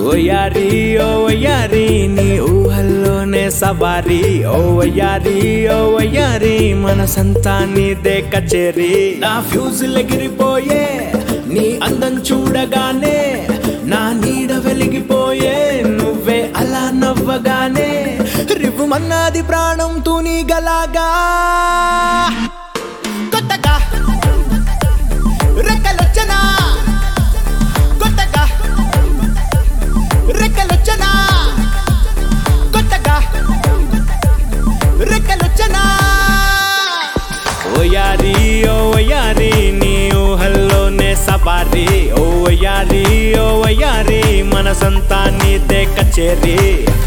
ఓయారి ఓ వయ్యారి నీ ఊహల్లోనే సవారి ఓ వయ్యారి ఓ వయ్యారి మన సంతానిదే కచేరి నా ఫ్యూజులు ఎగిరిపోయే నీ అందం చూడగానే నా నీడ వెలిగిపోయే నువ్వే అలా నవ్వగానే రివ్వుమన్నది ప్రాణం తూని గలాగా కొత్తగా రెక్కలొచ్చనా కొత్తగా రెక్కలొచ్చనా కొత్తగా రెక్కలొచ్చనా ఓయారి ఓ వయ్యారి నీ ఊహల్లోనే సవారి ఓ వయ్యారి ఓ వయ్యారి మన సంతానిదే కచేరి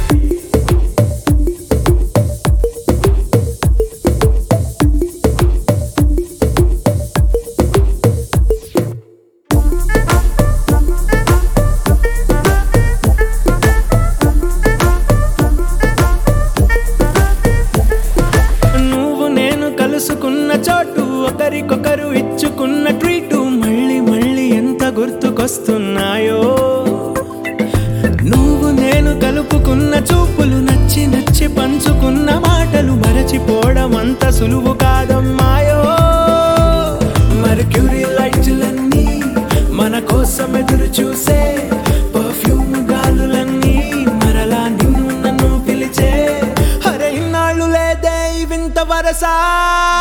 నువ్వు నేను కలుసుకున్న చోటు ఒకరికొకరు ఇచ్చుకున్న ట్రీటు మళ్ళీ మళ్ళీ ఎంత గుర్తుకొస్తున్నాయో నువ్వు నేను కలుపుకున్న చూపులు నచ్చి నచ్చి పంచుకున్న మాటలు మరచిపోవడం అంత సులువు కాదమ్మాయో మర్క్యూరీ లైట్లన్నీ మన కోసం ఎదురు చూసే పర్ఫ్యూమ్ గాలులన్నీ మరలా నిన్ను నన్ను పిలిచే అరే ఇన్నాళ్ళు లేదే ఈ వింత వరసా